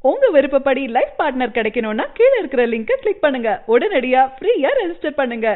உங்க விருப்பப்படி life partner கிடைக்கணும்னா கீழ இருக்கிற லிங்கை கிளிக் பண்ணுங்க உடனடியா ஃப்ரீயா ரெஜிஸ்டர் பண்ணுங்க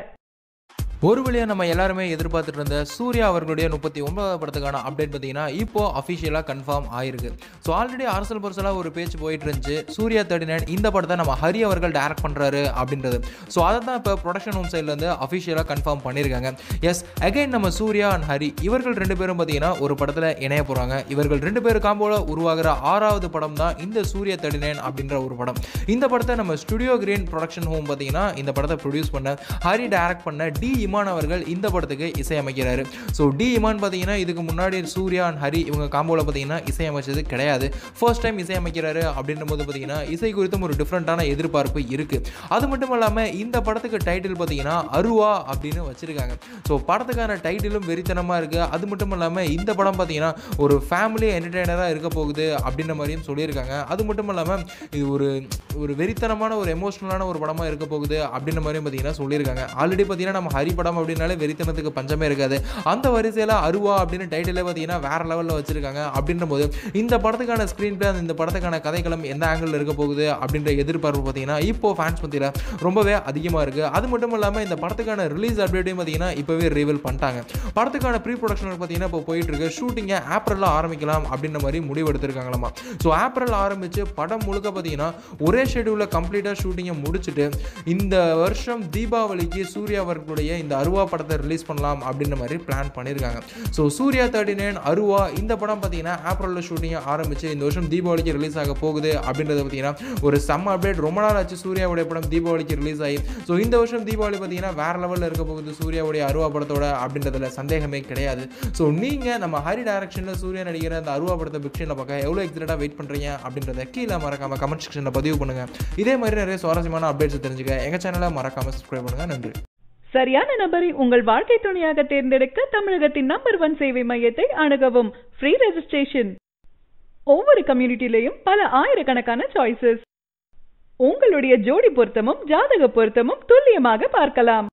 ஒரு வழியாக நம்ம எல்லாருமே எதிர்பார்த்துட்டு இருந்த சூர்யா அவர்களுடைய முப்பத்தி ஒன்பதாவது படத்துக்கான அப்டேட் பார்த்தீங்கன்னா இப்போ அஃபிஷியலாக கன்ஃபார்ம் ஆயிருக்கு ஸோ ஆல்ரெடி அரசல் பரசலாக ஒரு பேச்சு போயிட்டு இருந்துச்சு சூர்யா தேர்ட்டி நைன் இந்த படத்தை நம்ம ஹரி அவர்கள் டைரக்ட் பண்ணுறாரு அப்படின்றது ஸோ அதை தான் இப்போ ப்ரொடக்ஷன் ஹோம் சைட்லேருந்து அஃபிஷியலாக கன்ஃபார்ம் பண்ணியிருக்காங்க எஸ் அகைன் நம்ம சூர்யா அண்ட் ஹரி இவர்கள் ரெண்டு பேரும் பார்த்தீங்கன்னா ஒரு படத்தில் இணைய போகிறாங்க இவர்கள் ரெண்டு பேர் காம்போல உருவாகிற ஆறாவது படம் தான் இந்த சூர்யா தேர்ட்டி நைன் அப்படின்ற ஒரு படம் இந்த படத்தை நம்ம ஸ்டுடியோ கிரீன் ப்ரொடக்ஷன் ஹோம் பார்த்தீங்கன்னா இந்த படத்தை ப்ரொடியூஸ் பண்ண ஹரி டைரக்ட் பண்ண டி இமான் அவர்கள் இந்த படத்துக்கு இசையமைக்கிறாரு ஸோ டி இமான் பார்த்தீங்கன்னா இதுக்கு முன்னாடி சூர்யா அண்ட் ஹரி இவங்க காம்போவில் பார்த்தீங்கன்னா இசையமைச்சது கிடையாது ஃபர்ஸ்ட் டைம் இசையமைக்கிறாரு அப்படின்ற போது பார்த்தீங்கன்னா இசை குறித்தும் ஒரு டிஃப்ரெண்ட்டான எதிர்பார்ப்பு இருக்குது அது மட்டும் இல்லாமல் இந்த படத்துக்கு டைட்டில் பார்த்தீங்கன்னா அருவா அப்படின்னு வச்சிருக்காங்க ஸோ படத்துக்கான டைட்டிலும் வெறித்தனமாக இருக்குது அது மட்டும் இல்லாமல் இந்த படம் பார்த்தீங்கன்னா ஒரு ஃபேமிலி என்டர்டெய்னராக இருக்க போகுது அப்படின்ற மாதிரியும் சொல்லியிருக்காங்க அது மட்டும் இல்லாமல் இது ஒரு ஒரு வெறித்தனமான ஒரு எமோஷனலான ஒரு படமாக இருக்க போகுது அப்படின்ற மாதிரியும் பார்த்தீங்கன்னா சொல்லியிருக்காங்க ஆல்ரெடி பார்த்தீங்கன்னா நம்ம ஹரி படம் அப்படின்னாலே வெறித்தனத்துக்கு பஞ்சமே இருக்காது அந்த வரிசையில் அருவா அப்படின்னு டைட்டிலே பார்த்தீங்கன்னா வேற லெவலில் வச்சிருக்காங்க அப்படின்ற போது இந்த படத்துக்கான ஸ்க்ரீன் பிளே இந்த படத்துக்கான கதைக்களம் எந்த ஆங்கிளில் இருக்க போகுது அப்படின்ற எதிர்பார்ப்பு பார்த்தீங்கன்னா இப்போ ஃபேன்ஸ் மத்தியில் ரொம்பவே அதிகமாக இருக்குது அது மட்டும் இல்லாமல் இந்த படத்துக்கான ரிலீஸ் அப்டேட்டையும் பார்த்தீங்கன்னா இப்போவே ரிவீல் பண்ணிட்டாங்க படத்துக்கான ப்ரீ ப்ரொடக்ஷன் பார்த்தீங்கன்னா இப்போ போயிட்டு இருக்கு ஷூட்டிங்கை ஏப்ரலில் ஆரம்பிக்கலாம் அப்படின்ற மாதிரி முடிவு எடுத்திருக்காங்களாமா ஸோ ஏப்ரல் ஆரம்பித்து படம் முழுக்க பார்த்தீங்கன்னா ஒரே ஷெடியூலில் கம்ப்ளீட்டாக ஷூட்டிங்கை முடிச்சுட்டு இந்த வருஷம் தீபாவளிக்கு சூர்யா அவர்களுடைய இந்த அருவா படத்தை ரிலீஸ் பண்ணலாம் அப்படின்ற மாதிரி பிளான் பண்ணியிருக்காங்க ஸோ சூர்யா தேர்ட்டி நைன் அருவா இந்த படம் பார்த்தீங்கன்னா ஏப்ரலில் ஷூட்டிங்கை ஆரம்பித்து இந்த வருஷம் தீபாவளிக்கு ரிலீஸ் ஆக போகுது அப்படின்றத பார்த்தீங்கன்னா ஒரு செம்ம அப்டேட் ரொம்ப நாள் ஆச்சு சூர்யாவுடைய படம் தீபாவளிக்கு ரிலீஸ் ஆகி ஸோ இந்த வருஷம் தீபாவளி பார்த்தீங்கன்னா வேற லெவலில் இருக்க போகுது சூர்யாவுடைய அருவா படத்தோட அப்படின்றதுல சந்தேகமே கிடையாது ஸோ நீங்கள் நம்ம ஹரி டைரக்ஷனில் சூர்யா நடிக்கிற அந்த அருவா படத்தை பிக்ஷனில் பார்க்க எவ்வளோ எக்ஸைட்டாக வெயிட் பண்ணுறீங்க அப்படின்றத கீழே மறக்காம கமெண்ட் செக்ஷனில் பதிவு பண்ணுங்கள் இதே மாதிரி நிறைய சுவாரஸ்யமான அப்டேட்ஸ் தெரிஞ்சுக்க எங்கள் சேனலை மறக்காம சப்ஸ்கிரைப் பண்ணுங்கள் நன்றி சரியான நபரை உங்கள் வாழ்க்கை துணையாக தேர்ந்தெடுக்க தமிழகத்தின் நம்பர் ஒன் சேவை மையத்தை அணுகவும் ஃப்ரீ ரெஜிஸ்ட்ரேஷன் ஒவ்வொரு கம்யூனிட்டிலையும் பல ஆயிரக்கணக்கான சாய்ஸஸ் உங்களுடைய ஜோடி பொருத்தமும் ஜாதக பொருத்தமும் துல்லியமாக பார்க்கலாம்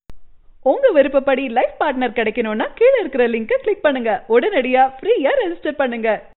உங்க விருப்பப்படி லைஃப் பார்ட்னர் கிடைக்கணும்னா கீழ இருக்கிற லிங்கை கிளிக் பண்ணுங்க உடனடியா ஃப்ரீயா ரெஜிஸ்டர் பண்ணுங்க